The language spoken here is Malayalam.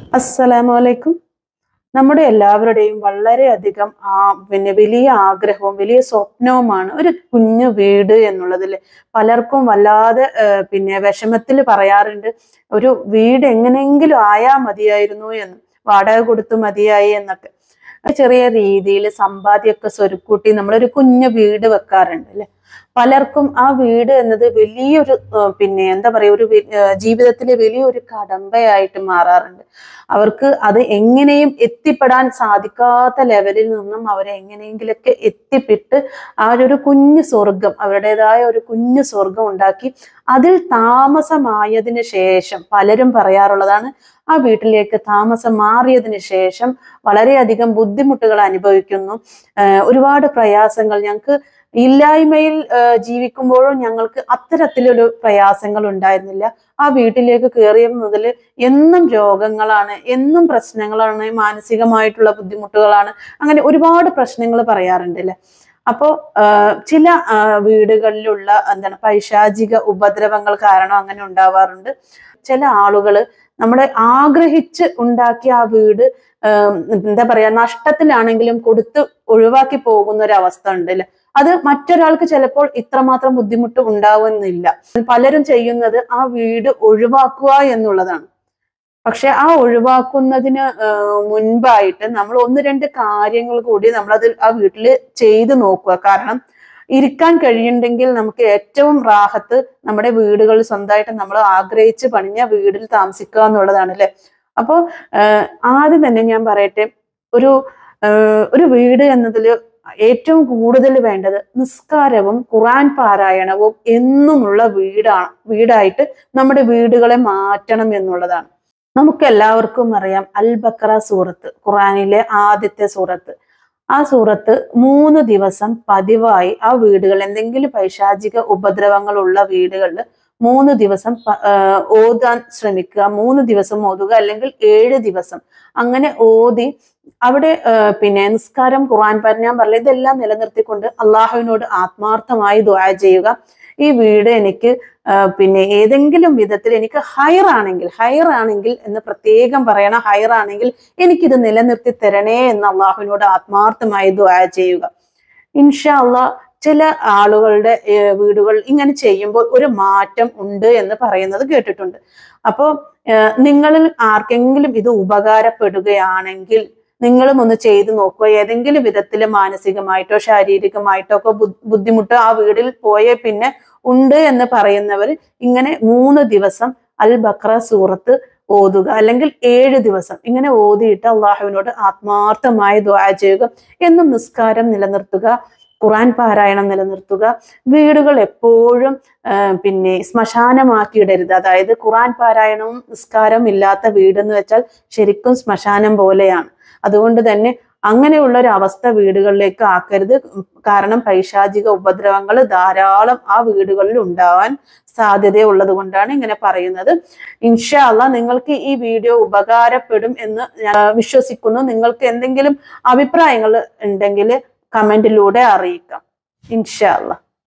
അസ്സലാമു അലൈക്കും നമ്മുടെ എല്ലാവരുടെയും വളരെയധികം ആ പിന്നെ വലിയ ആഗ്രഹവും വലിയ സ്വപ്നവുമാണ് ഒരു കുഞ്ഞു വീട് എന്നുള്ളതിൽ പലർക്കും വല്ലാതെ ഏഹ്, പിന്നെ വിഷമത്തിൽ പറയാറുണ്ട് ഒരു വീട് എങ്ങനെയെങ്കിലും ആയാ മതിയായിരുന്നു എന്ന് വാടക കൊടുത്തു മതിയായി എന്നൊക്കെ ചെറിയ രീതിയിൽ സമ്പാദ്യമൊക്കെ സ്വരുക്കൂട്ടി നമ്മളൊരു കുഞ്ഞു വീട് വെക്കാറുണ്ട് അല്ലെ പലർക്കും ആ വീട് എന്നത് വലിയൊരു ഏഹ്, പിന്നെ എന്താ പറയാ ഒരു വി- ഏഹ്, ജീവിതത്തിലെ വലിയൊരു കടമ്പയായിട്ട് മാറാറുണ്ട് അവർക്ക് അത് എങ്ങനെയും എത്തിപ്പെടാൻ സാധിക്കാത്ത ലെവലിൽ നിന്നും അവരെ എങ്ങനെയെങ്കിലൊക്കെ എത്തിപ്പെട്ട് ആ ഒരു കുഞ്ഞു സ്വർഗം അവരുടേതായ ഒരു കുഞ്ഞു സ്വർഗം ഉണ്ടാക്കി അതിൽ താമസമായതിനു ശേഷം പലരും പറയാറുള്ളതാണ് ആ വീട്ടിലേക്ക് താമസം മാറിയതിന് ശേഷം വളരെയധികം ബുദ്ധിമുട്ടുകൾ അനുഭവിക്കുന്നു ആഹ് ഒരുപാട് പ്രയാസങ്ങൾ ഞങ്ങൾക്ക് ഇല്ലായ്മയിൽ ആഹ് ജീവിക്കുമ്പോഴും ഞങ്ങൾക്ക് അത്തരത്തിലൊരു പ്രയാസങ്ങൾ ഉണ്ടായിരുന്നില്ല ആ വീട്ടിലേക്ക് കയറിയ മുതൽ എന്നും രോഗങ്ങളാണ് എന്നും പ്രശ്നങ്ങളാണ് മാനസികമായിട്ടുള്ള ബുദ്ധിമുട്ടുകളാണ് അങ്ങനെ ഒരുപാട് പ്രശ്നങ്ങൾ പറയാറുണ്ട് അല്ലെ അപ്പോൾ ചില ആ, വീടുകളിലുള്ള എന്താണ് പൈശാചിക ഉപദ്രവങ്ങൾ കാരണം അങ്ങനെ ഉണ്ടാവാറുണ്ട് ചില ആളുകൾ നമ്മളെ ആഗ്രഹിച്ച് ഉണ്ടാക്കിയ ആ വീട് ആം, എന്താ പറയാ നഷ്ടത്തിലാണെങ്കിലും കൊടുത്ത് ഒഴിവാക്കി പോകുന്ന ഒരു അവസ്ഥ ഉണ്ട് അല്ലെ അത് മറ്റൊരാൾക്ക് ചിലപ്പോൾ ഇത്രമാത്രം ബുദ്ധിമുട്ട് ഉണ്ടാവുന്നില്ല പലരും ചെയ്യുന്നത് ആ വീട് ഒഴിവാക്കുക എന്നുള്ളതാണ് പക്ഷെ ആ ഒഴിവാക്കുന്നതിന് ആഹ് മുൻപായിട്ട് നമ്മൾ ഒന്ന് രണ്ട് കാര്യങ്ങൾ കൂടി നമ്മൾ അത് ആ വീട്ടിൽ ചെയ്തു നോക്കുക കാരണം ഇരിക്കാൻ കഴിയുണ്ടെങ്കിൽ നമുക്ക് ഏറ്റവും റാഹത്ത് നമ്മുടെ വീടുകളിൽ സ്വന്തമായിട്ട് നമ്മൾ ആഗ്രഹിച്ച് പണിഞ്ഞ വീടിൽ താമസിക്കുക എന്നുള്ളതാണ് അല്ലെ അപ്പോ ആഹ് ആദ്യം തന്നെ ഞാൻ പറയട്ടെ ഒരു ആഹ് ഒരു വീട് എന്നതിൽ ഏറ്റവും കൂടുതൽ വേണ്ടത് നിസ്കാരവും ഖുറാൻ പാരായണവും എന്നുമുള്ള വീടാണ് വീടായിട്ട് നമ്മുടെ വീടുകളെ മാറ്റണം എന്നുള്ളതാണ് നമുക്ക് എല്ലാവർക്കും അറിയാം അൽ ബക്കറ സൂറത്ത് ഖുറാനിലെ ആദ്യത്തെ സൂറത്ത് ആ സൂറത്ത് മൂന്ന് ദിവസം പതിവായി ആ വീടുകൾ എന്തെങ്കിലും പൈശാചിക ഉപദ്രവങ്ങളുള്ള വീടുകളിൽ മൂന്ന് ദിവസം പ- ആഹ് ഓതാൻ ശ്രമിക്കുക മൂന്ന് ദിവസം ഓതുക അല്ലെങ്കിൽ ഏഴ് ദിവസം അങ്ങനെ ഓതി അവിടെ ആഹ് പിന്നെ നിസ്കാരം ഖുർആൻ പാരായണം ഞാൻ പറഞ്ഞില്ല ഇതെല്ലാം നിലനിർത്തിക്കൊണ്ട് അള്ളാഹുവിനോട് ആത്മാർത്ഥമായി ദുആ ചെയ്യുക ഈ വീട് എനിക്ക് ആഹ് പിന്നെ ഏതെങ്കിലും വിധത്തിൽ എനിക്ക് ഹയർ ആണെങ്കിൽ ഹയർ ആണെങ്കിൽ എന്ന് പ്രത്യേകം പറയണം ഹയർ ആണെങ്കിൽ എനിക്കിത് നിലനിർത്തി തരണേ എന്ന് അള്ളാഹുവിനോട് ആത്മാർത്ഥമായി ദുആ ചെയ്യുക ഇൻഷാ അള്ളാഹ് ചില ആളുകളുടെ ഏഹ് വീടുകൾ ഇങ്ങനെ ചെയ്യുമ്പോൾ ഒരു മാറ്റം ഉണ്ട് എന്ന് പറയുന്നത് കേട്ടിട്ടുണ്ട് അപ്പോൾ നിങ്ങളിൽ ആർക്കെങ്കിലും ഇത് ഉപകാരപ്പെടുകയാണെങ്കിൽ നിങ്ങളും ഒന്ന് ചെയ്തു നോക്കുക ഏതെങ്കിലും വിധത്തിൽ മാനസികമായിട്ടോ ശാരീരികമായിട്ടോ ഒക്കെ ബു- ബുദ്ധിമുട്ട് ആ വീടിൽ പോയ പിന്നെ ഉണ്ട് എന്ന് പറയുന്നവർ ഇങ്ങനെ മൂന്ന് ദിവസം അൽ ബക്ര സൂറത്ത് ഓതുക അല്ലെങ്കിൽ ഏഴ് ദിവസം ഇങ്ങനെ ഓതിയിട്ട് അള്ളാഹുവിനോട് ആത്മാർത്ഥമായി ദ്വാ ചെയ്യുക എന്നും നിസ്കാരം നിലനിർത്തുക ഖുറാൻ പാരായണം നിലനിർത്തുക വീടുകൾ എപ്പോഴും ആ, പിന്നെ ശ്മശാനമാക്കിയിടരുത് അതായത് ഖുറാൻ പാരായണവും നിസ്കാരവും ഇല്ലാത്ത വീടെന്ന് വെച്ചാൽ ശരിക്കും ശ്മശാനം പോലെയാണ് അതുകൊണ്ട് തന്നെ അങ്ങനെയുള്ള ഒരു അവസ്ഥ വീടുകളിലേക്ക് ആക്കരുത് കാരണം പൈശാചിക ഉപദ്രവങ്ങൾ ധാരാളം ആ വീടുകളിൽ ഉണ്ടാവാൻ സാധ്യതയുള്ളത് കൊണ്ടാണ് ഇങ്ങനെ പറയുന്നത് ഇൻഷാ അള്ളാ നിങ്ങൾക്ക് ഈ വീഡിയോ ഉപകാരപ്പെടും എന്ന് ഞാൻ വിശ്വസിക്കുന്നു നിങ്ങൾക്ക് എന്തെങ്കിലും അഭിപ്രായങ്ങൾ ഉണ്ടെങ്കിൽ കമന്റിലൂടെ അറിയിക്കാം ഇൻഷാ അള്ളാ